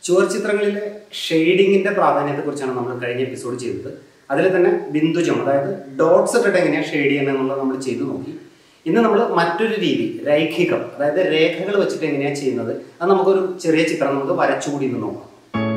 ചുവർ ചിത്രങ്ങളിലെ ഷെയ്ഡിങ്ങിന്റെ പ്രാധാന്യത്തെ കുറിച്ചാണ് നമ്മൾ കഴിഞ്ഞ എപ്പിസോഡ് ചെയ്തത് അതിൽ തന്നെ ബിന്ദുജം അതായത് ഡോട്ട്സ് ഇട്ടിട്ട് എങ്ങനെയാണ് ഷെയ്ഡ് ചെയ്യുന്നത് എന്നുള്ളത് നമ്മൾ ചെയ്തു നോക്കി ഇന്ന് നമ്മൾ മറ്റൊരു രീതി രൈഖികം അതായത് രേഖകൾ വെച്ചിട്ട് എങ്ങനെയാണ് ചെയ്യുന്നത് അത് നമുക്കൊരു ചെറിയ ചിത്രം നമുക്ക് വരച്ചുകൂടി ഇന്ന് നോക്കാം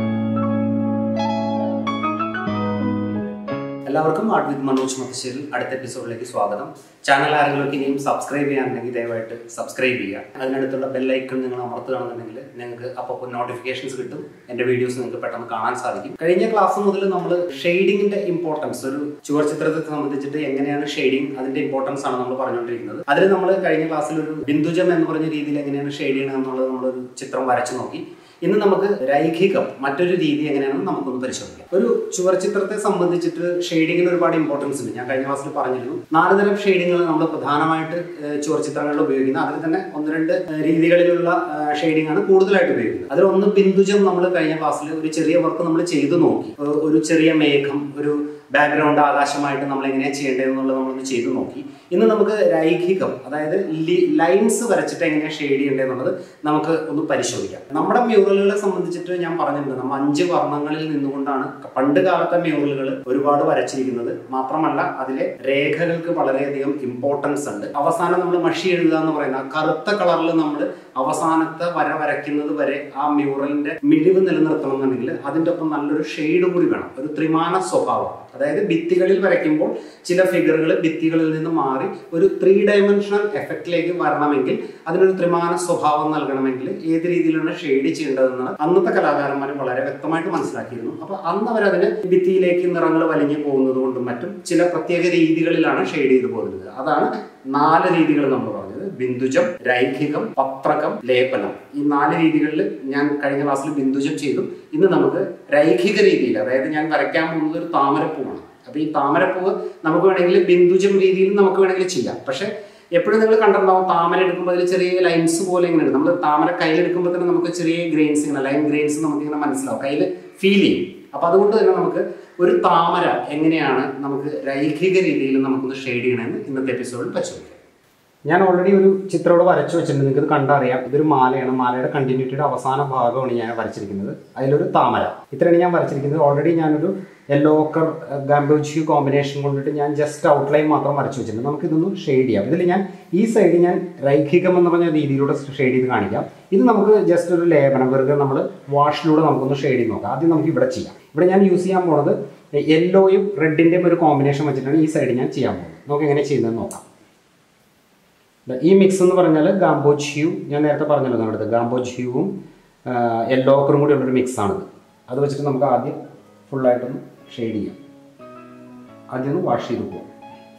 എല്ലാവർക്കും ആർട്ട് വിത്ത് മനോജ് മത്തശ്ശേരിൽ അടുത്ത എപ്പിസോഡിലേക്ക് സ്വാഗതം ചാനൽ ആരെങ്കിലും ഇനിയും സബ്സ്ക്രൈബ് ചെയ്യാനുണ്ടെങ്കിൽ ദയവായിട്ട് സബ്സ്ക്രൈബ് ചെയ്യുക അതിനടുത്തുള്ള ബെല്ലൈക്കൺ നിങ്ങൾ അമർത്തുകയാണെന്നുണ്ടെങ്കിൽ നിങ്ങൾക്ക് അപ്പോൾ നോട്ടിഫിക്കേഷൻസ് കിട്ടും എൻ്റെ വീഡിയോസ് നിങ്ങൾക്ക് പെട്ടെന്ന് കാണാൻ സാധിക്കും കഴിഞ്ഞ ക്ലാസ് മുതൽ നമ്മൾ ഷെയ്ഡിങ്ങിന്റെ ഇമ്പോർട്ടൻസ് ഒരു ചുവർ ചിത്രത്തെ സംബന്ധിച്ചിട്ട് എങ്ങനെയാണ് ഷെയ്ഡിങ് അതിന്റെ ഇമ്പോർട്ടൻസ് ആണ് നമ്മൾ പറഞ്ഞുകൊണ്ടിരിക്കുന്നത് അതിൽ നമ്മൾ കഴിഞ്ഞ ക്ലാസ്സിൽ ഒരു ബിന്ദുജം എന്ന് പറഞ്ഞ രീതിയിൽ എങ്ങനെയാണ് ഷെയ്ഡ് ചെയ്യണം എന്നുള്ളത് നമ്മളൊരു ചിത്രം വരച്ചു നോക്കി ഇന്ന് നമുക്ക് രൈഖികം മറ്റൊരു രീതി എങ്ങനെയാണെന്ന് നമുക്കൊന്ന് പരിശോധിക്കാം ഒരു ചുവർ ചിത്രത്തെ സംബന്ധിച്ചിട്ട് ഷെയ്ഡിങ്ങിന് ഒരുപാട് ഇമ്പോർട്ടൻസ് ഉണ്ട് ഞാൻ കഴിഞ്ഞ ക്ലാസ്സിൽ പറഞ്ഞിരുന്നു നാല് തരം ഷെയ്ഡിങ്ങൾ നമ്മൾ പ്രധാനമായിട്ട് ഏഹ്, ചുവർ ചിത്രങ്ങളിൽ ഉപയോഗിക്കുന്നത് അതിൽ തന്നെ ഒന്ന് രണ്ട് ഏഹ്, രീതികളിലുള്ള ഷെയ്ഡിംഗ് ആണ് കൂടുതലായിട്ട് ഉപയോഗിക്കുന്നത് അതിൽ ഒന്ന് ബിന്ദുജം നമ്മൾ കഴിഞ്ഞ ക്ലാസ്സിൽ ഒരു ചെറിയ വർക്ക് നമ്മൾ ചെയ്തു നോക്കി ഏഹ്, ഒരു ചെറിയ മേഘം ഒരു ബാക്ക്ഗ്രൗണ്ട് ആകാശമായിട്ട് നമ്മൾ എങ്ങനെയാണ് ചെയ്യേണ്ടതെന്നുള്ളത് നമ്മളൊന്ന് ചെയ്തു നോക്കി ഇന്ന് നമുക്ക് രൈഖികം അതായത് ലൈൻസ് വരച്ചിട്ട് എങ്ങനെയാണ് ഷെയ്ഡ് ചെയ്യേണ്ടതെന്നുള്ളത് നമുക്ക് ഒന്ന് പരിശോധിക്കാം നമ്മുടെ മ്യൂറലുകളെ സംബന്ധിച്ചിട്ട് ഞാൻ പറഞ്ഞിട്ടുണ്ട് നമ്മൾ അഞ്ച് വർണ്ണങ്ങളിൽ നിന്നുകൊണ്ടാണ് പണ്ട് കാലത്തെ മ്യൂറലുകൾ ഒരുപാട് വരച്ചിരിക്കുന്നത് മാത്രമല്ല അതിലെ രേഖകൾക്ക് വളരെയധികം ഇമ്പോർട്ടൻസ് ഉണ്ട് അവസാനം നമ്മൾ മഷി എഴുതുക എന്ന് പറയുന്ന ആ കറുത്ത കളറിൽ നമ്മൾ അവസാനത്തെ വര വരയ്ക്കുന്നത് വരെ ആ മ്യൂറലിന്റെ മിഴിവ് നിലനിർത്തണം എന്നുണ്ടെങ്കിൽ അതിൻ്റെ ഒപ്പം നല്ലൊരു ഷെയ്ഡ് കൂടി വേണം ഒരു ത്രിമാന സ്വഭാവം അതായത് ഭിത്തികളിൽ വരയ്ക്കുമ്പോൾ ചില ഫിഗറുകൾ ഭിത്തികളിൽ നിന്ന് മാറി ഒരു ത്രീ ഡയമെൻഷണൽ എഫക്റ്റിലേക്ക് വരണമെങ്കിൽ അതിനൊരു ത്രിമാന സ്വഭാവം നൽകണമെങ്കിൽ ഏത് രീതിയിലാണ് ഷെയ്ഡ് ചെയ്യേണ്ടതെന്ന് അന്നത്തെ കലാകാരന്മാർ വളരെ വ്യക്തമായിട്ട് മനസ്സിലാക്കിയിരുന്നു അപ്പൊ അന്ന് അവരതിന് ഭിത്തിയിലേക്ക് നിറങ്ങൾ വലിഞ്ഞു പോകുന്നത് കൊണ്ടും മറ്റും ചില പ്രത്യേക രീതികളിലാണ് ഷെയ്ഡ് ചെയ്തു പോകുന്നത് അതാണ് നാല് രീതികൾ നമ്മൾ പറഞ്ഞത് ബിന്ദുജം രൈഖികം പത്രകം ലേപനം ഈ നാല് രീതികളിൽ ഞാൻ കഴിഞ്ഞ ക്ലാസ്സിൽ ബിന്ദുജം ചെയ്തു ഇന്ന് നമുക്ക് രൈഖിക രീതിയിൽ അതായത് ഞാൻ വരയ്ക്കാൻ പോകുന്നത് ഒരു താമരപ്പൂവാണ് അപ്പൊ ഈ താമരപ്പൂവ് നമുക്ക് വേണമെങ്കിൽ ബിന്ദുജം രീതിയിൽ നമുക്ക് വേണമെങ്കിൽ ചെയ്യാം പക്ഷെ എപ്പോഴും നിങ്ങൾ കണ്ടിട്ടുണ്ടാവും താമര എടുക്കുമ്പോൾ അതിൽ ചെറിയ ലൈൻസ് പോലെ ഇങ്ങനെ ഉണ്ട് നമ്മൾ താമര കയ്യിലെടുക്കുമ്പോൾ തന്നെ നമുക്ക് ചെറിയ ഗ്രെയിൻസ് ഇങ്ങനെ ലൈൻ ഗ്രെയിൻസ് നമുക്ക് ഇങ്ങനെ മനസ്സിലാവും കയ്യിൽ ഫീൽ ചെയ്യും അപ്പൊ അതുകൊണ്ട് തന്നെ നമുക്ക് ഒരു താമര എങ്ങനെയാണ് നമുക്ക് രൈഖിക രീതിയിൽ നമുക്കൊന്ന് ഷെയ്ഡ് ചെയ്യണമെന്ന് ഇന്നത്തെ എപ്പിസോഡിൽ പരിശോധിക്കാം ഞാൻ ഓൾറെഡി ഒരു ചിത്രം ഇവിടെ വരച്ചു വെച്ചിട്ടുണ്ട് നിങ്ങൾക്ക് ഇത് കണ്ടറിയാം ഇതൊരു മാലയാണ് മാലയുടെ കണ്ടിന്യൂറ്റിയുടെ അവസാന ഭാഗമാണ് ഞാൻ വരച്ചിരിക്കുന്നത് അതിലൊരു താമര ഇത്രയാണ് ഞാൻ വരച്ചിരിക്കുന്നത് ഓൾറെഡി ഞാനൊരു യെല്ലോ ഓക്കർ ഗാംബോജിയു കോമ്പിനേഷൻ കൊണ്ടിട്ട് ഞാൻ ജസ്റ്റ് ഔട്ട്ലൈൻ മാത്രം വരച്ചു വെച്ചിട്ടുണ്ട് നമുക്ക് ഇതൊന്ന് ഷെയ്ഡ് ചെയ്യാം ഇതിൽ ഞാൻ ഈ സൈഡ് ഞാൻ രൈഖികം എന്ന് പറഞ്ഞ രീതിയിലൂടെ ഷെയ്ഡ് ചെയ്ത് കാണിക്കാം ഇത് നമുക്ക് ജസ്റ്റ് ഒരു ലേപനം വെറുതെ നമ്മൾ വാഷിലൂടെ നമുക്കൊന്ന് ഷെയ്ഡ് ചെയ്ത് നോക്കാം ആദ്യം നമുക്ക് ഇവിടെ ചെയ്യാം ഇവിടെ ഞാൻ യൂസ് ചെയ്യാൻ പോണത് യെല്ലോയും റെഡിൻ്റെയും ഒരു കോമ്പിനേഷൻ വെച്ചിട്ടാണ് ഈ സൈഡ് ഞാൻ ചെയ്യാൻ പോകുന്നത് നമുക്ക് എങ്ങനെ ചെയ്യുന്നത് നോക്കാം ദാ ഈ മിക്സ് എന്ന് പറഞ്ഞാൽ ഗാംബോജ് ഹ്യൂ ഞാൻ നേരത്തെ പറഞ്ഞല്ലോ നമ്മുടെ അടുത്ത് ഗാംബോജ് ഹ്യൂവും യെല്ലോ ഓക്കറും കൂടി ഉള്ളൊരു മിക്സ് ആണിത് അത് വെച്ചിട്ട് നമുക്ക് ആദ്യം ഫുള്ളായിട്ടൊന്ന് ഷെയ്ഡ് ചെയ്യാം ആദ്യം ഒന്ന് വാഷ് ചെയ്ത് പോകാം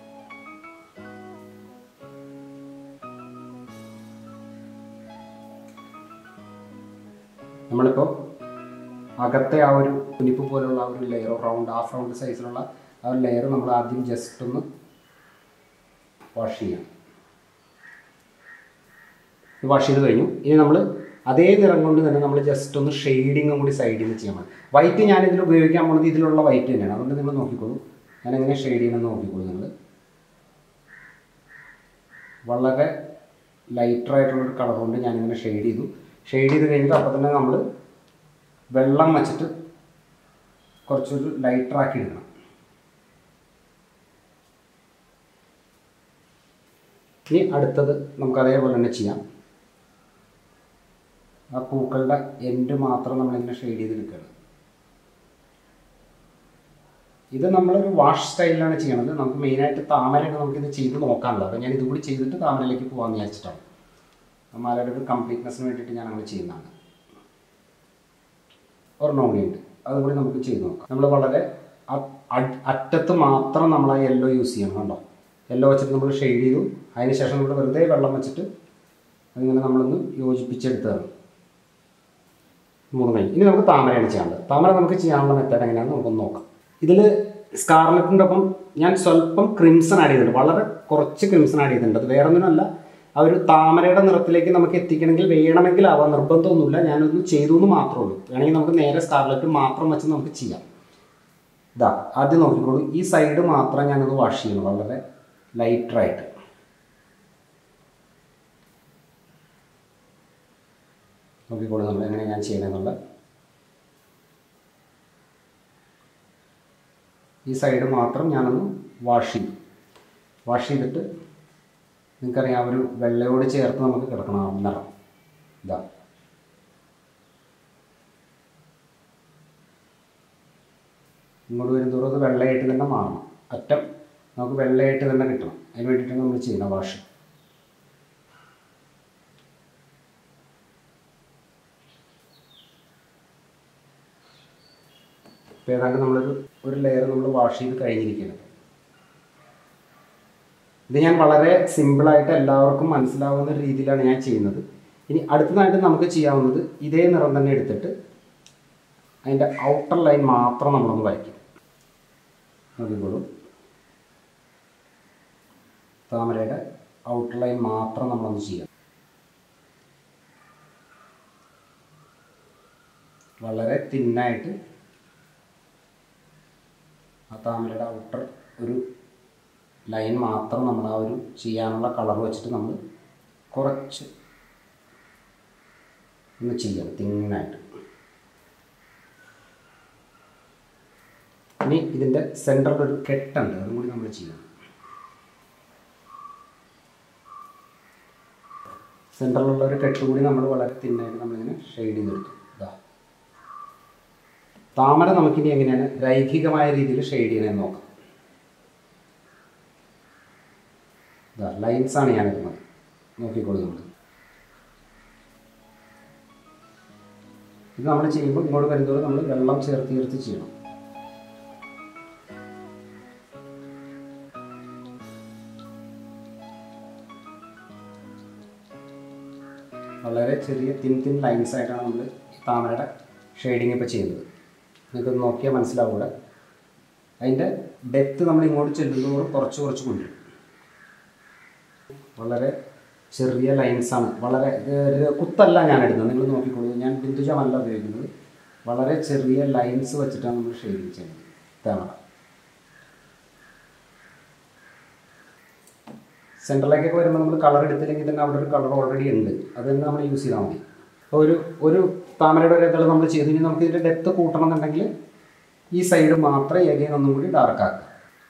നമ്മളിപ്പോൾ അകത്തെ ആ ഒരു കുനിപ്പ് പോലുള്ള ആ ഒരു ലെയർ റൗണ്ട് ഹാഫ് റൗണ്ട് സൈസിലുള്ള ആ ഒരു ലെയർ നമ്മൾ ആദ്യം ജസ്റ്റ് ഒന്ന് വാഷ് ചെയ്യാം വാഷ് ചെയ്ത് കഴിഞ്ഞു ഇനി നമ്മൾ അതേ നിറം കൊണ്ട് തന്നെ നമ്മൾ ജസ്റ്റ് ഒന്ന് ഷെയ്ഡിങ്ങും കൂടി സൈഡിൽ നിന്ന് ചെയ്യാൻ മതി വൈറ്റ് ഞാൻ ഇതിൽ ഉപയോഗിക്കാൻ പോകുന്നത് ഇതിലുള്ള വൈറ്റ് തന്നെയാണ് അതുകൊണ്ട് നിങ്ങൾ നോക്കിക്കോളൂ ഞാൻ എങ്ങനെ ഷെയ്ഡ് ചെയ്യണമെന്ന് നോക്കിക്കോളൂ നിങ്ങൾ വളരെ ലൈറ്ററായിട്ടുള്ളൊരു കളർ കൊണ്ട് ഞാനിങ്ങനെ ഷെയ്ഡ് ചെയ്തു ഷെയ്ഡ് ചെയ്ത് കഴിഞ്ഞിട്ട് അപ്പോൾ തന്നെ നമ്മൾ വെള്ളം വെച്ചിട്ട് കുറച്ചൊരു ലൈറ്ററാക്കി എടുക്കണം ഇനി അടുത്തത് നമുക്ക് അതേപോലെ തന്നെ ചെയ്യാം ആ പൂക്കളുടെ എൻഡ് മാത്രം നമ്മളിങ്ങനെ ഷെയ്ഡ് ചെയ്തെടുക്കുകയാണ് ഇത് നമ്മളൊരു വാഷ് സ്റ്റൈലിലാണ് ചെയ്യണത് നമുക്ക് മെയിനായിട്ട് താമരയാണ് നമുക്കിത് ചെയ്ത് നോക്കാനുള്ളത് അപ്പോൾ ഞാൻ ഇതുകൂടി ചെയ്തിട്ട് താമരയിലേക്ക് പോകാമെന്ന് വിചാരിച്ചിട്ടാണ് മാലയുടെ ഒരു കംപ്ലീറ്റ്നെസ്സിന് വേണ്ടിയിട്ട് ഞാൻ അങ്ങനെ ചെയ്യുന്നതാണ് ഒരെണ്ണം കൂടിയുണ്ട് അതുകൂടി നമുക്ക് ചെയ്ത് നോക്കാം നമ്മൾ വളരെ അ- അ- അറ്റത്ത് മാത്രം നമ്മൾ ആ യെല്ലോ യൂസ് ചെയ്യണം കണ്ടോ യെല്ലോ വെച്ചിട്ട് നമ്മൾ ഷെയ്ഡ് ചെയ്തു അതിന് ശേഷം നമ്മൾ വെറുതെ വെള്ളം വെച്ചിട്ട് അതിങ്ങനെ നമ്മളൊന്ന് യോജിപ്പിച്ചെടുത്തതാണ് മൂന്ന് കഴിഞ്ഞ് ഇനി നമുക്ക് താമരയാണ് ചെയ്യാനുള്ളത് താമര നമുക്ക് ചെയ്യാനുള്ള മെത്തേഡ് എങ്ങനെയാണെന്ന് നമുക്കൊന്ന് നോക്കാം ഇതിൽ സ്കാർലറ്റിൻ്റെ ഒപ്പം ഞാൻ സ്വല്പം ക്രിംസൺ ആഡ് ചെയ്തിട്ടുണ്ട് വളരെ കുറച്ച് ക്രിംസൺ ആഡ് ചെയ്തിട്ടുണ്ട് അത് വേറെ ഒന്നുമല്ല ആ ഒരു താമരയുടെ നിറത്തിലേക്ക് നമുക്ക് എത്തിക്കണമെങ്കിൽ വേണമെങ്കിൽ ആവാം നിർബന്ധമൊന്നുമില്ല ഞാനൊന്ന് ചെയ്തു എന്ന് മാത്രമേ ഉള്ളൂ വേണമെങ്കിൽ നമുക്ക് നേരെ സ്കാർലറ്റ് മാത്രം വെച്ച് നമുക്ക് ചെയ്യാം ഇതാ ആദ്യം നോക്കിക്കോളൂ ഈ സൈഡ് മാത്രം ഞാനത് വാഷ് ചെയ്യണം വളരെ ലൈറ്ററായിട്ട് നോക്കിക്കോളൂ നമ്മൾ എങ്ങനെ ഞാൻ ചെയ്യണമെന്നുള്ള ഈ സൈഡ് മാത്രം ഞാനൊന്ന് വാഷ് ചെയ്തു വാഷ് ചെയ്തിട്ട് നിങ്ങൾക്കറിയാം ആ ഒരു വെള്ളയോട് ചേർത്ത് നമുക്ക് കിടക്കണം ആ നിറം ഇതാ ഇങ്ങോട്ട് വരുന്തോറും അത് വെള്ളയായിട്ട് തന്നെ മാറണം അറ്റം നമുക്ക് വെള്ളയായിട്ട് തന്നെ കിട്ടണം അതിന് വേണ്ടിയിട്ടാണ് നമ്മൾ ചെയ്യുന്നത് വാഷ് ഇപ്പോൾ ഏതാണ്ട് നമ്മളൊരു ഒരു ലെയർ നമ്മൾ വാഷ് ചെയ്ത് കഴിഞ്ഞിരിക്കുന്നത് ഇത് ഞാൻ വളരെ സിമ്പിളായിട്ട് എല്ലാവർക്കും മനസ്സിലാവുന്ന രീതിയിലാണ് ഞാൻ ചെയ്യുന്നത് ഇനി അടുത്തതായിട്ട് നമുക്ക് ചെയ്യാവുന്നത് ഇതേ നിറം തന്നെ എടുത്തിട്ട് അതിൻ്റെ ഔട്ടർ ലൈൻ മാത്രം നമ്മളൊന്ന് വരയ്ക്കും നോക്കിക്കോളൂ താമരയുടെ ഔട്ടർ ലൈൻ മാത്രം നമ്മളൊന്ന് ചെയ്യാം വളരെ തിന്നായിട്ട് ആ താമരയുടെ ഔട്ടർ ഒരു ലൈൻ മാത്രം നമ്മൾ ആ ഒരു ചെയ്യാനുള്ള കളർ വെച്ചിട്ട് നമ്മൾ കുറച്ച് ഒന്ന് ചെയ്യണം തിന്നായിട്ട് ഇനി ഇതിൻ്റെ സെൻറ്ററിൽ ഒരു കെട്ടുണ്ട് അതും കൂടി നമ്മൾ ചെയ്യണം സെൻറ്ററിലുള്ള ഒരു കെട്ട് കൂടി നമ്മൾ വളരെ തിന്നായിട്ട് നമ്മളിങ്ങനെ ഷെയ്ഡ് ചെയ്തെടുത്തു ഇതാ താമര നമുക്കിനി എങ്ങനെയാണ് രൈഖികമായ രീതിയിൽ ഷെയ്ഡ് ചെയ്യണമെന്ന് നോക്കാം ഇതാ ലൈൻസ് ആണ് ഞാൻ ഇടുന്നത് നോക്കിക്കോളൂ നമ്മൾ ഇത് നമ്മൾ ചെയ്യുമ്പോൾ ഇങ്ങോട്ട് വരുന്നതോടെ നമ്മൾ വെള്ളം ചേർത്ത് ചേർത്ത് ചെയ്യണം വളരെ ചെറിയ തിൻ തിൻ ലൈൻസ് ആയിട്ടാണ് നമ്മൾ താമരയുടെ ഷെയ്ഡിങ് ഇപ്പോൾ ചെയ്യുന്നത് നിങ്ങൾക്ക് നോക്കിയാൽ മനസ്സിലാവും ഇവിടെ അതിൻ്റെ ഡെപ്ത്ത് നമ്മൾ ഇങ്ങോട്ട് ചെല്ലുന്നതോറും കുറച്ച് കുറച്ച് കൊണ്ടുവരും വളരെ ചെറിയ ലൈൻസാണ് വളരെ ഏർ, കുത്തല്ല ഞാൻ എടുക്കുന്നത് നിങ്ങൾ നോക്കിക്കോളൂ ഞാൻ ബിന്ദുജമല്ല ഉപയോഗിക്കുന്നത് വളരെ ചെറിയ ലൈൻസ് വെച്ചിട്ടാണ് നമ്മൾ ഷെയ്ഡിങ് ചെയ്യുന്നത് താമര സെൻട്രലിലേക്കൊക്കെ വരുമ്പോൾ നമ്മൾ കളർ എടുത്തില്ലെങ്കിൽ തന്നെ അവിടെ ഒരു കളർ ഓൾറെഡി ഉണ്ട് അത് തന്നെ നമ്മൾ യൂസ് ചെയ്താൽ മതി അപ്പോൾ ഒരു ഒരു താമരയുടെ ഒരു ഇതൾ നമ്മൾ ചെയ്തു ഇനി നമുക്ക് ഇതിൻ്റെ ഡെപ്ത് കൂട്ടണം എന്നുണ്ടെങ്കിൽ ഈ സൈഡ് മാത്രം എഗെയിൻ ഒന്നും കൂടി ഡാർക്ക് ആക്കുക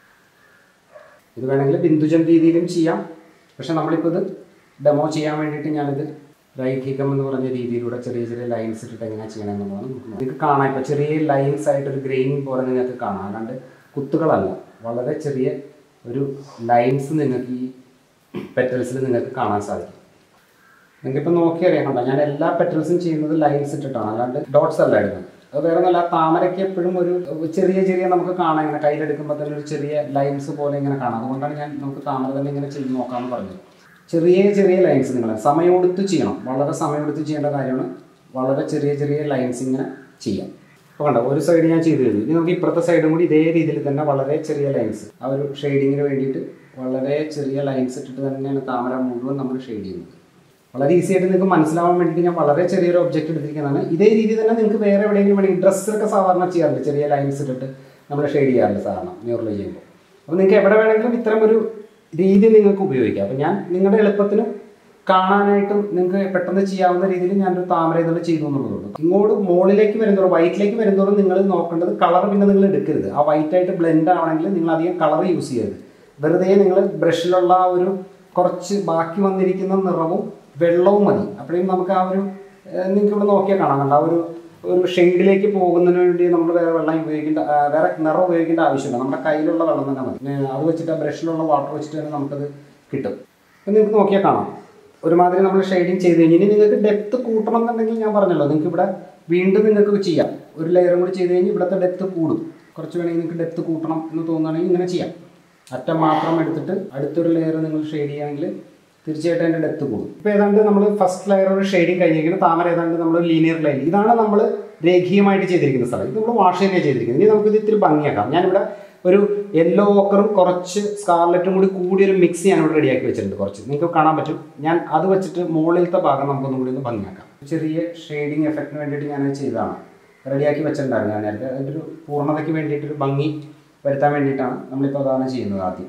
ഇത് വേണമെങ്കിൽ ബിന്ദുജം രീതിയിലും ചെയ്യാം പക്ഷെ നമ്മളിപ്പോൾ ഇത് ഡെമോ ചെയ്യാൻ വേണ്ടിയിട്ട് ഞാനിത് രൈഖികം എന്ന് പറഞ്ഞ രീതിയിലൂടെ ചെറിയ ചെറിയ ലൈൻസ് ഇട്ടിട്ട് എങ്ങനെയാണ് ചെയ്യണമെന്നുള്ളതാണ് നമുക്ക് നോക്കാം. നിങ്ങൾക്ക് കാണാം ഇപ്പോൾ ചെറിയ ലൈൻസ് ആയിട്ട് ഒരു ഗ്രെയിൻ പോലെ നിങ്ങൾക്ക് കാണാം അല്ലാണ്ട് കുത്തുകളല്ല വളരെ ചെറിയ ഒരു ലൈൻസ് നിങ്ങൾക്ക് ഈ പെറ്റൽസിൽ നിങ്ങൾക്ക് കാണാൻ സാധിക്കും നിങ്ങൾക്കിപ്പോൾ നോക്കി അറിയാം കണ്ടോ ഞാൻ എല്ലാ പെറ്റൽസും ചെയ്യുന്നത് ലൈൻസ് ഇട്ടിട്ടാണ് അല്ലാണ്ട് ഡോട്ട്സ് അല്ല ഇടുന്നത് അത് വേറെ ഒന്നല്ല താമരയ്ക്ക് എപ്പോഴും ഒരു ചെറിയ ചെറിയ നമുക്ക് കാണാം ഇങ്ങനെ കയ്യിലെടുക്കുമ്പോൾ തന്നെ ഒരു ചെറിയ ലൈൻസ് പോലെ ഇങ്ങനെ കാണാം അതുകൊണ്ടാണ് ഞാൻ നമുക്ക് താമര തന്നെ ഇങ്ങനെ ചെയ്ത് നോക്കാമെന്ന് പറഞ്ഞത് ചെറിയ ചെറിയ ലൈൻസ് നിങ്ങൾ സമയമെടുത്ത് ചെയ്യണം വളരെ സമയമെടുത്ത് ചെയ്യേണ്ട കാര്യമാണ് വളരെ ചെറിയ ചെറിയ ലൈൻസ് ഇങ്ങനെ ചെയ്യാം അപ്പോൾ കണ്ടോ ഒരു സൈഡ് ഞാൻ ചെയ്ത് കഴിഞ്ഞു ഇനി നമുക്ക് ഇപ്പുറത്തെ സൈഡും കൂടി ഇതേ രീതിയിൽ തന്നെ വളരെ ചെറിയ ലൈൻസ് ആ ഒരു ഷെയ്ഡിങ്ങിന് വേണ്ടിയിട്ട് വളരെ ചെറിയ ലൈൻസ് ഇട്ടിട്ട് തന്നെയാണ് താമര മുഴുവൻ നമ്മൾ ഷെയ്ഡ് ചെയ്യുന്നത് വളരെ ഈസി ആയിട്ട് നിങ്ങൾക്ക് മനസ്സിലാവാൻ വേണ്ടിയിട്ട് ഞാൻ വളരെ ചെറിയൊരു ഒബ്ജക്റ്റ് എടുത്തിരിക്കുന്നതാണ് ഇതേ രീതി തന്നെ നിങ്ങൾക്ക് വേറെ എവിടെയെങ്കിലും വേണമെങ്കിൽ ഡ്രസ്സൊക്കെ സാധാരണ ചെയ്യാറുണ്ട് ചെറിയ ലൈൻസ് ഇട്ടിട്ട് നമ്മൾ ഷെയ്ഡ് ചെയ്യാറുണ്ട് സാധാരണ മ്യൂറൽ ചെയ്യുമ്പോൾ അപ്പോൾ നിങ്ങൾക്ക് എവിടെ വേണമെങ്കിലും ഇത്തരം ഒരു രീതി നിങ്ങൾക്ക് ഉപയോഗിക്കാം അപ്പോൾ ഞാൻ നിങ്ങളുടെ എളുപ്പത്തിന് കാണാനായിട്ടും നിങ്ങൾക്ക് പെട്ടെന്ന് ചെയ്യാവുന്ന രീതിയിൽ ഞാനൊരു താമര ഇതുകൊണ്ട് ചെയ്തു എന്നുള്ളതുള്ളൂ ഇങ്ങോട്ട് മുകളിലേക്ക് വരുന്നതോറും വൈറ്റിലേക്ക് വരുന്നതോറും നിങ്ങൾ നോക്കേണ്ടത് കളർ പിന്നെ നിങ്ങൾ എടുക്കരുത് ആ white ആയിട്ട് ബ്ലെൻഡ് ആവണമെങ്കിൽ നിങ്ങൾ അധികം കളർ യൂസ് ചെയ്യരുത് വെറുതെ നിങ്ങൾ ബ്രഷിലുള്ള ആ ഒരു കുറച്ച് ബാക്കി വന്നിരിക്കുന്ന നിറവും വെള്ളവും മതി അപ്പോഴും നമുക്ക് ആ ഒരു ഏഹ്, നിങ്ങൾക്ക് ഇവിടെ നോക്കിയാൽ കാണാം കണ്ട ആ ഒരു ഒരു ഷെയ്ഡിലേക്ക് പോകുന്നതിന് വേണ്ടി നമ്മൾ വേറെ വെള്ളം ഉപയോഗിക്കേണ്ട ആ, വേറെ നിറം ഉപയോഗിക്കേണ്ട ആവശ്യമില്ല നമ്മുടെ കയ്യിലുള്ള വെള്ളം തന്നെ മതി ഏഹ്, അത് വെച്ചിട്ട് ആ ബ്രഷിലുള്ള വാട്ടർ വെച്ചിട്ട് തന്നെ നമുക്കത് കിട്ടും അപ്പം നിങ്ങൾക്ക് നോക്കിയാൽ കാണാം ഒരുമാതിരി നമ്മൾ ഷെയ്ഡിങ് ചെയ്ത് കഴിഞ്ഞ് ഇനി നിങ്ങൾക്ക് ഡെപ്ത് കൂട്ടണം എന്നുണ്ടെങ്കിൽ ഞാൻ പറഞ്ഞല്ലോ നിങ്ങൾക്ക് ഇവിടെ വീണ്ടും നിങ്ങൾക്ക് ചെയ്യാം ഒരു ലെയറും കൂടി ചെയ്ത് കഴിഞ്ഞ് ഇവിടുത്തെ ഡെപ്ത് കൂടും കുറച്ച് വേണമെങ്കിൽ നിങ്ങൾക്ക് ഡെപ്ത് കൂട്ടണം എന്ന് തോന്നുകയാണെങ്കിൽ ഇങ്ങനെ ചെയ്യാം അറ്റം മാത്രം എടുത്തിട്ട് അടുത്തൊരു ലെയർ നിങ്ങൾ ഷെയ്ഡ് ചെയ്യുകയാണെങ്കിൽ തീർച്ചയായിട്ടും അതിൻ്റെ ഡെപ്ത് കൂടും ഇപ്പോൾ ഏതാണ്ട് നമ്മൾ ഫസ്റ്റ് ലെയർ ഒരു ഷെയ്ഡിങ് കഴിഞ്ഞിരിക്കുന്നത് താമര ഏതാണ്ട് നമ്മൾ ലീനിയർ ലൈൻ ഇതാണ് നമ്മൾ രേഖീയമായിട്ട് ചെയ്തിരിക്കുന്ന സ്ഥലം ഇത് നമ്മൾ വാഷ് തന്നെയാണ് ചെയ്തിരിക്കുന്നത് ഇനി നമുക്കിത് ഇത്തിരി ഭംഗിയാക്കാം ഞാനിവിടെ ഒരു യെല്ലോ ഓക്കറും കുറച്ച് സ്കാർലറ്റും കൂടി കൂടിയൊരു മിക്സ് ഞാൻ ഇവിടെ റെഡിയാക്കി വെച്ചിട്ടുണ്ട് കുറച്ച് നിങ്ങൾക്ക് കാണാൻ പറ്റും ഞാൻ അത് വെച്ചിട്ട് മുകളിലത്തെ ഭാഗം നമുക്കൊന്നും കൂടി ഒന്ന് ഭംഗിയാക്കാം ചെറിയ ഷെയ്ഡിങ് എഫക്റ്റിന് വേണ്ടിയിട്ട് ഞാൻ ചെയ്തതാണ് റെഡിയാക്കി വെച്ചിട്ടുണ്ടായിരുന്നു ഞാൻ നേരത്തെ അതിൻ്റെ ഒരു പൂർണ്ണതയ്ക്ക് വേണ്ടിയിട്ടൊരു ഭംഗി വരുത്താൻ വേണ്ടിയിട്ടാണ് നമ്മളിപ്പോൾ അതാണ് ചെയ്യുന്നത് ആദ്യം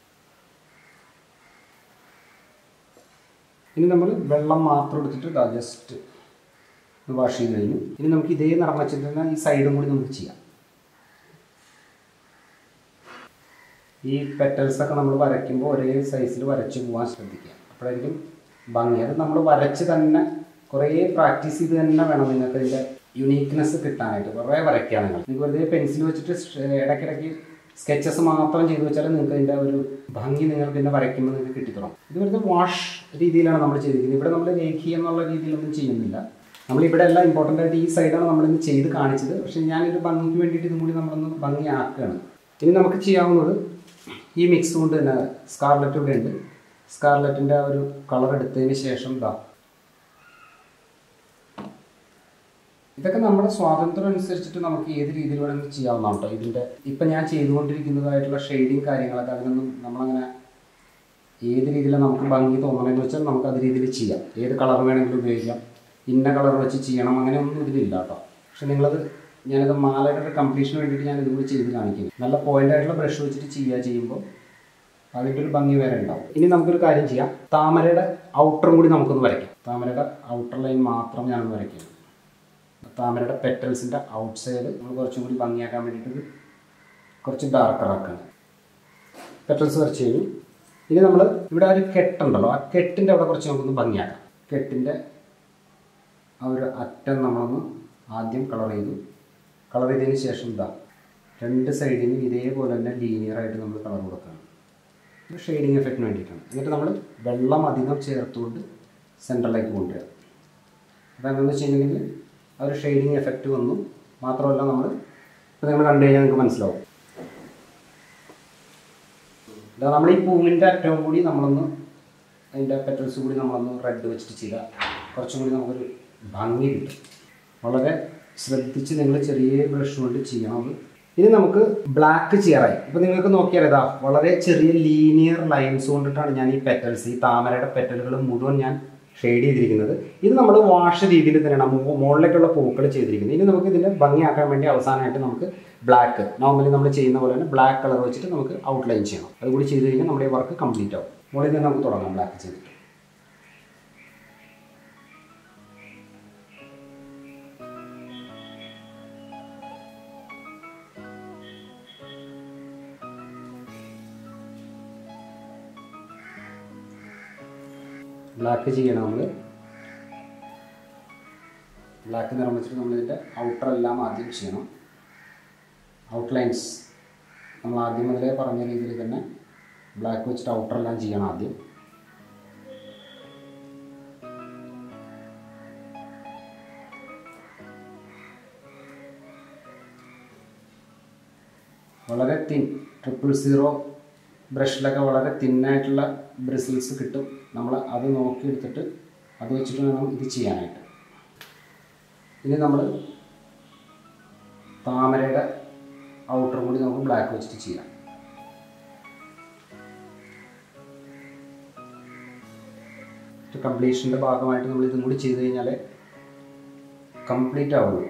ഇനി നമ്മൾ വെള്ളം മാത്രം എടുത്തിട്ട് ജസ്റ്റ് വാഷ് ചെയ്ത് കഴിഞ്ഞു ഇനി നമുക്ക് ഇതേ നിറം വെച്ചിട്ട് തന്നെ ഈ സൈഡും കൂടി നമുക്ക് ചെയ്യാം ഈ പെറ്റൽസ് ഒക്കെ നമ്മൾ വരയ്ക്കുമ്പോൾ ഒരേ സൈസിൽ വരച്ച് പോകാൻ ശ്രദ്ധിക്കുക അപ്പോഴായിരിക്കും ഭംഗി അത് നമ്മൾ വരച്ച് തന്നെ കുറേ പ്രാക്ടീസ് ചെയ്ത് തന്നെ വേണം നിങ്ങൾക്ക് ഇതിൻ്റെ യുണീക്നെസ് കിട്ടാനായിട്ട് കുറേ വരയ്ക്കുക നിങ്ങൾ നിങ്ങൾക്ക് വെറുതെ പെൻസിൽ വെച്ചിട്ട് ഷ്- ഇടയ്ക്കിടയ്ക്ക് സ്കെച്ചസ് മാത്രം ചെയ്തു വെച്ചാൽ നിങ്ങൾക്ക് ഇതിൻ്റെ ഒരു ഭംഗി നിങ്ങൾ പിന്നെ വരയ്ക്കുമ്പോൾ നിങ്ങൾക്ക് കിട്ടിത്തുടങ്ങും ഇത് വെറുതെ വാഷ് രീതിയിലാണ് നമ്മൾ ചെയ്തിരിക്കുന്നത് ഇവിടെ നമ്മൾ രേഖീയം എന്നുള്ള രീതിയിലൊന്നും ചെയ്യുന്നില്ല നമ്മളിവിടെ എല്ലാം ഇമ്പോർട്ടൻ്റ് ആയിട്ട് ഈ സൈഡാണ് നമ്മളിന്ന് ചെയ്ത് കാണിച്ചത് പക്ഷേ ഞാനൊരു ഭംഗിക്ക് വേണ്ടിയിട്ട് ഇതും കൂടി നമ്മളൊന്ന് ഭംഗിയാക്കുകയാണ് ഇനി നമുക്ക് ചെയ്യാവുന്നത് ഈ മിക്സ് കൊണ്ട് തന്നെ സ്കാർലറ്റ് ഇവിടെ ഉണ്ട് സ്കാർലറ്റിൻ്റെ ആ ഒരു കളർ എടുത്തതിന് ശേഷം ഇതാ ഇതൊക്കെ നമ്മുടെ സ്വാതന്ത്ര്യം അനുസരിച്ചിട്ട് നമുക്ക് ഏത് രീതിയിൽ വേണമെങ്കിലും ചെയ്യാവുന്നതാണ് കേട്ടോ ഇതിൻ്റെ ഇപ്പം ഞാൻ ചെയ്തുകൊണ്ടിരിക്കുന്നതായിട്ടുള്ള ഷെയ്ഡിങ് കാര്യങ്ങളൊക്കെ അതിനൊന്നും നമ്മളങ്ങനെ ഏത് രീതിയിലാണ് നമുക്ക് ഭംഗി തോന്നണമെന്ന് വെച്ചാൽ നമുക്ക് അത് രീതിയിൽ ചെയ്യാം ഏത് കളർ വേണമെങ്കിലും ഉപയോഗിക്കാം ഇന്ന കളർ വെച്ച് ചെയ്യണം അങ്ങനെയൊന്നും ഇതിലില്ല കേട്ടോ പക്ഷെ നിങ്ങളത് ഞാനിത് മാലയുടെ കംപ്ലീഷന് വേണ്ടിയിട്ട് ഞാൻ ഇതുകൂടി ചെയ്ത് കാണിക്കും നല്ല പോയിന്റ് ആയിട്ടുള്ള ബ്രഷ് വെച്ചിട്ട് ചെയ്യുക ചെയ്യുമ്പോൾ അതിൻ്റെ ഒരു ഭംഗി വേറെ ഉണ്ടാവും ഇനി നമുക്കൊരു കാര്യം ചെയ്യാം താമരയുടെ ഔട്ടറും കൂടി നമുക്കൊന്ന് വരയ്ക്കാം താമരയുടെ ഔട്ടർ ലൈൻ മാത്രം ഞാനൊന്ന് വരയ്ക്കാം താമരയുടെ പെറ്റൽസിൻ്റെ ഔട്ട് സൈഡ് നമ്മൾ കുറച്ചും കൂടി ഭംഗിയാക്കാൻ വേണ്ടിയിട്ട് കുറച്ച് ഡാർക്കർ ആക്കാണ് പെറ്റൽസ് വരച്ച് കഴിഞ്ഞു ഇനി നമ്മൾ ഇവിടെ ആ ഒരു കെട്ടുണ്ടല്ലോ ആ കെട്ടിൻ്റെ അവിടെ കുറച്ച് നമുക്കൊന്ന് ഭംഗിയാക്കാം കെട്ടിൻ്റെ ആ ഒരു അറ്റം നമ്മളൊന്ന് ആദ്യം കളർ ചെയ്തു കളർ ചെയ്തതിന് ശേഷം ഇതാ രണ്ട് സൈഡിനും ഇതേപോലെ തന്നെ ലീനിയർ ആയിട്ട് നമ്മൾ കളർ കൊടുക്കുകയാണ് ഒരു ഷെയ്ഡിങ് എഫക്റ്റിന് വേണ്ടിയിട്ടാണ് എന്നിട്ട് നമ്മൾ വെള്ളം അധികം ചേർത്തുകൊണ്ട് സെൻറ്ററിലേക്ക് കൊണ്ടുവരിക അപ്പോൾ എന്താണെന്ന് വെച്ച് കഴിഞ്ഞിട്ടുണ്ടെങ്കിൽ ആ ഒരു ഷെയ്ഡിങ് എഫക്റ്റ് വന്നു മാത്രമല്ല നമ്മൾ ഇപ്പോൾ നിങ്ങൾ കണ്ടു കഴിഞ്ഞാൽ നിങ്ങൾക്ക് മനസ്സിലാവും ഇതാ നമ്മൾ ഈ പൂവിൻ്റെ അറ്റവും കൂടി നമ്മളൊന്ന് അതിൻ്റെ പെറ്റൽസ് കൂടി നമ്മളൊന്ന് റെഡ് വെച്ചിട്ട് ചെയ്യുക കുറച്ചും കൂടി നമുക്കൊരു ഭംഗി കിട്ടും വളരെ ശ്രദ്ധിച്ച് നിങ്ങൾ ചെറിയ ബ്രഷ് കൊണ്ട് ചെയ്യണം അത് ഇനി നമുക്ക് ബ്ലാക്ക് ചെയ്യാറായി ഇപ്പം നിങ്ങൾക്ക് നോക്കിയാൽ ഇതാ വളരെ ചെറിയ ലീനിയർ ലൈൻസ് കൊണ്ടിട്ടാണ് ഞാൻ ഈ പെറ്റൽസ് ഈ താമരയുടെ പെറ്റലുകൾ മുഴുവൻ ഞാൻ ഷെയ്ഡ് ചെയ്തിരിക്കുന്നത് ഇത് നമ്മൾ വാഷ് രീതിയിൽ തന്നെയാണ് മു- മുകളിലേക്കുള്ള പൂക്കൾ ചെയ്തിരിക്കുന്നത് ഇനി നമുക്ക് ഇതിൻ്റെ ഭംഗിയാക്കാൻ വേണ്ടി അവസാനമായിട്ട് നമുക്ക് ബ്ലാക്ക് നോർമലി നമ്മൾ ചെയ്യുന്ന പോലെ തന്നെ ബ്ലാക്ക് കളർ വെച്ചിട്ട് നമുക്ക് ഔട്ട്ലൈൻ ചെയ്യണം അതുകൂടി ചെയ്ത് കഴിഞ്ഞാൽ നമ്മുടെ വർക്ക് കംപ്ലീറ്റ് ആവും മുകളിൽ നിന്ന് നമുക്ക് തുടങ്ങാം ബ്ലാക്ക് ചെയ്തിട്ട് ബ്ലാക്ക് ചെയ്യണം നമ്മൾ ബ്ലാക്ക് നിറം വെച്ചിട്ട് നമ്മളിതിൻ്റെ ഔട്ടർ എല്ലാം ആദ്യം ചെയ്യണം ഔട്ട്ലൈൻസ് നമ്മൾ ആദ്യം മുതലേ പറഞ്ഞ രീതിയിൽ തന്നെ ബ്ലാക്ക് വെച്ചിട്ട് ഔട്ടർ എല്ലാം ചെയ്യണം ആദ്യം വളരെ തിൻ ട്രിപ്പിൾ സീറോ ബ്രഷിലൊക്കെ വളരെ തിന്നായിട്ടുള്ള ബ്രിസിൽസ് കിട്ടും നമ്മൾ അത് നോക്കിയെടുത്തിട്ട് അത് വെച്ചിട്ട് വേണം ഇത് ചെയ്യാനായിട്ട് ഇനി നമ്മൾ താമരയുടെ ഔട്ടർ കൂടി നമുക്ക് ബ്ലാക്ക് വെച്ചിട്ട് ചെയ്യാം കംപ്ലീഷൻ്റെ ഭാഗമായിട്ട് നമ്മൾ ഇതും കൂടി ചെയ്ത് കഴിഞ്ഞാൽ കംപ്ലീറ്റ് ആവുള്ളൂ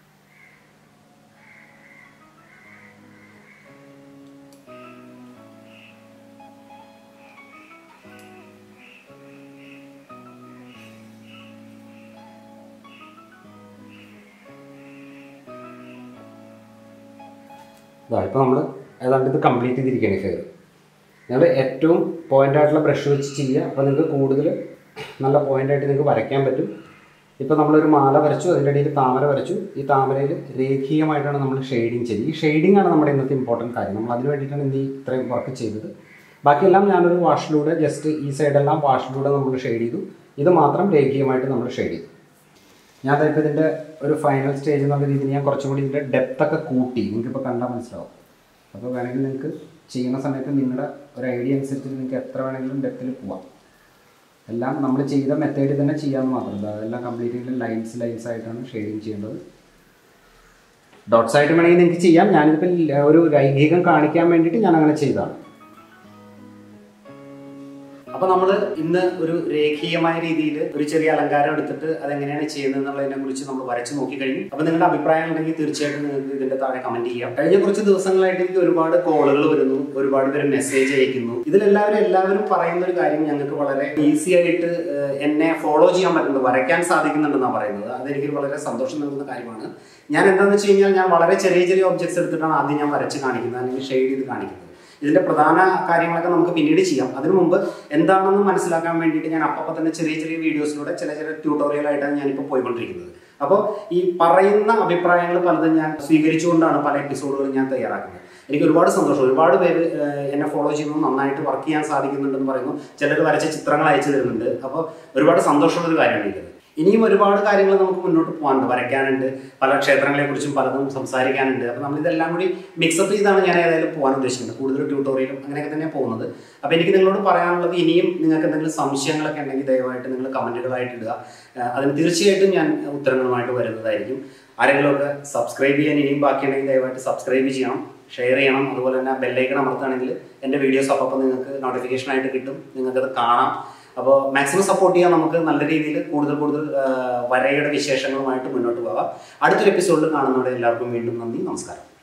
ഇതാ ഇപ്പോൾ നമ്മൾ ഏതാണ്ട് ഇത് കംപ്ലീറ്റ് ചെയ്തിരിക്കുകയാണ് ഫെയർ നിങ്ങൾ ഏറ്റവും പോയിന്റ് ആയിട്ടുള്ള ബ്രഷ് വെച്ച് ചെയ്യുക അപ്പോൾ നിങ്ങൾക്ക് കൂടുതൽ നല്ല point ആയിട്ട് നിങ്ങൾക്ക് വരയ്ക്കാൻ പറ്റും ഇപ്പോൾ നമ്മളൊരു മാല വരച്ചു അതിൻ്റെ ഇടയിൽ താമര വരച്ചു ഈ താമരയിൽ രേഖീയമായിട്ടാണ് നമ്മൾ ഷെയ്ഡിങ് ചെയ്തത് ഈ ഷെയ്ഡിങ് ആണ് നമ്മുടെ ഇന്നത്തെ ഇമ്പോർട്ടൻറ്റ് കാര്യം നമ്മൾ അതിന് വേണ്ടിയിട്ടാണ് ഇന്ന് ഈ ഇത്രയും വർക്ക് ചെയ്തത് ബാക്കിയെല്ലാം ഞാനൊരു വാഷിലൂടെ ജസ്റ്റ് ഈ സൈഡെല്ലാം വാഷിലൂടെ നമ്മൾ ഷെയ്ഡ് ചെയ്തു ഇത് മാത്രം രേഖീയമായിട്ട് നമ്മൾ ഷെയ്ഡ് ചെയ്തു ഞാൻ ഇപ്പോൾ ഇതിൻ്റെ ഒരു ഫൈനൽ സ്റ്റേജ് എന്നുള്ള രീതിയിൽ ഞാൻ കുറച്ചും കൂടി ഇതിൻ്റെ ഡെപ്ത് ഒക്കെ കൂട്ടി നിങ്ങൾക്കിപ്പോൾ കണ്ടാൽ മനസ്സിലാവും അപ്പോൾ വേണമെങ്കിൽ നിങ്ങൾക്ക് ചെയ്യുന്ന സമയത്ത് നിങ്ങളുടെ ഒരു ഐഡിയ അനുസരിച്ച് നിങ്ങൾക്ക് എത്ര വേണമെങ്കിലും ഡെപ്തിൽ പോവാം എല്ലാം നമ്മൾ ചെയ്ത മെത്തേഡിൽ തന്നെ ചെയ്യാമെന്ന് മാത്രമല്ല അതെല്ലാം കംപ്ലീറ്റ്ലി ലൈൻസ് ലൈൻസ് ആയിട്ടാണ് ഷെയ്ഡിങ് ചെയ്യേണ്ടത് ഡോട്ട്സ് ആയിട്ട് വേണമെങ്കിൽ നിങ്ങൾക്ക് ചെയ്യാം ഞാനിതിപ്പോൾ ഒരു രൈഖികം കാണിക്കാൻ വേണ്ടിയിട്ട് ഞാൻ അങ്ങനെ ചെയ്തതാണ് അപ്പൊ നമ്മൾ ഇന്ന് ഒരു രേഖീയമായ രീതിയിൽ ഒരു ചെറിയ അലങ്കാരം എടുത്തിട്ട് അതെങ്ങനെയാണ് ചെയ്യുന്നത് എന്നുള്ളതിനെ കുറിച്ച് നമ്മൾ വരച്ച് നോക്കി കഴിഞ്ഞു അപ്പൊ നിങ്ങളുടെ അഭിപ്രായം ഉണ്ടെങ്കിൽ തീർച്ചയായിട്ടും നിങ്ങൾക്ക് ഇതിന്റെ താഴെ കമന്റ് ചെയ്യാം കഴിഞ്ഞ കുറച്ച് ദിവസങ്ങളായിട്ട് എനിക്ക് ഒരുപാട് കോളുകൾ വരുന്നു ഒരുപാട് പേര് മെസ്സേജ് അയക്കുന്നു ഇതിലെല്ലാവരും എല്ലാവരും പറയുന്ന ഒരു കാര്യം ഞങ്ങൾക്ക് വളരെ ഈസി ആയിട്ട് ഏഹ്, എന്നെ ഫോളോ ചെയ്യാൻ പറ്റുന്നുണ്ട് വരയ്ക്കാൻ സാധിക്കുന്നുണ്ടെന്നാണ് പറയുന്നത് അതെനിക്ക് വളരെ സന്തോഷം നൽകുന്ന കാര്യമാണ് ഞാൻ എന്താണെന്ന് വെച്ച് കഴിഞ്ഞാൽ ഞാൻ വളരെ ചെറിയ ചെറിയ ഒബ്ജക്ട്സ് എടുത്തിട്ടാണ് ആദ്യം ഞാൻ വരച്ച് കാണിക്കുന്നത് അല്ലെങ്കിൽ ഷെയ്ഡ് ചെയ്ത് കാണിക്കുന്നത് ഇതിന്റെ പ്രധാന കാര്യങ്ങളൊക്കെ നമുക്ക് പിന്നീട് ചെയ്യാം അതിനു മുമ്പ് എന്താണെന്ന് മനസ്സിലാക്കാൻ വേണ്ടിയിട്ട് ഞാൻ അപ്പം തന്നെ ചെറിയ ചെറിയ വീഡിയോസിലൂടെ ചില ചില ട്യൂട്ടോറിയലായിട്ടാണ് ഞാനിപ്പോൾ പോയിക്കൊണ്ടിരിക്കുന്നത് അപ്പോൾ ഈ പറയുന്ന അഭിപ്രായങ്ങൾ പലതും ഞാൻ സ്വീകരിച്ചുകൊണ്ടാണ് പല എപ്പിസോഡുകളും ഞാൻ തയ്യാറാക്കുന്നത് എനിക്ക് ഒരുപാട് സന്തോഷം ഒരുപാട് പേര് ഏഹ്, എന്നെ ഫോളോ ചെയ്യുന്നു നന്നായിട്ട് വർക്ക് ചെയ്യാൻ സാധിക്കുന്നുണ്ടെന്ന് പറയുന്നു ചിലർ വരച്ച ചിത്രങ്ങൾ അയച്ചു തരുന്നുണ്ട് അപ്പോൾ ഒരുപാട് സന്തോഷമുള്ള ഒരു കാര്യമാണ് ഇത് ഇനിയും ഒരുപാട് കാര്യങ്ങൾ നമുക്ക് മുന്നോട്ട് പോകാനുണ്ട് വരയ്ക്കാനുണ്ട് പല ക്ഷേത്രങ്ങളെ കുറിച്ചും പലതും സംസാരിക്കാനുണ്ട് അപ്പോൾ നമ്മൾ ഇതെല്ലാം കൂടി മിക്സപ്പ് ചെയ്താണ് ഞാൻ ഏതായാലും പോകാൻ ഉദ്ദേശിക്കുന്നത് കൂടുതൽ ട്യൂട്ടോറിയലും അങ്ങനെയൊക്കെ തന്നെയാണ് പോകുന്നത് അപ്പോൾ എനിക്ക് നിങ്ങളോട് പറയാനുള്ളത് ഇനിയും നിങ്ങൾക്ക് എന്തെങ്കിലും സംശയങ്ങളൊക്കെ ഉണ്ടെങ്കിൽ ദയവായിട്ട് നിങ്ങൾ കമൻറ്റുകളായിട്ട് ഇടുക ഏഹ് അതിന് തീർച്ചയായിട്ടും ഞാൻ ഉത്തരങ്ങളുമായിട്ട് വരുന്നതായിരിക്കും ആരെങ്കിലുമൊക്കെ സബ്സ്ക്രൈബ് ചെയ്യാൻ ഇനിയും ബാക്കിയുണ്ടെങ്കിൽ ദയവായിട്ട് സബ്സ്ക്രൈബ് ചെയ്യണം ഷെയർ ചെയ്യണം അതുപോലെ തന്നെ ബെല്ലൈക്കൺ അമർത്തുകയാണെങ്കിൽ എൻ്റെ വീഡിയോസ് അപ്പം നിങ്ങൾക്ക് നോട്ടിഫിക്കേഷൻ ആയിട്ട് കിട്ടും നിങ്ങൾക്കത് കാണാം അപ്പോൾ മാക്സിമം സപ്പോർട്ട് ചെയ്യാൻ നമുക്ക് നല്ല രീതിയിൽ കൂടുതൽ കൂടുതൽ ആ, വരയുടെ വിശേഷങ്ങളുമായിട്ട് മുന്നോട്ട് പോകാം അടുത്തൊരു എപ്പിസോഡിൽ കാണുന്നതോടെ എല്ലാവർക്കും വീണ്ടും നന്ദി നമസ്കാരം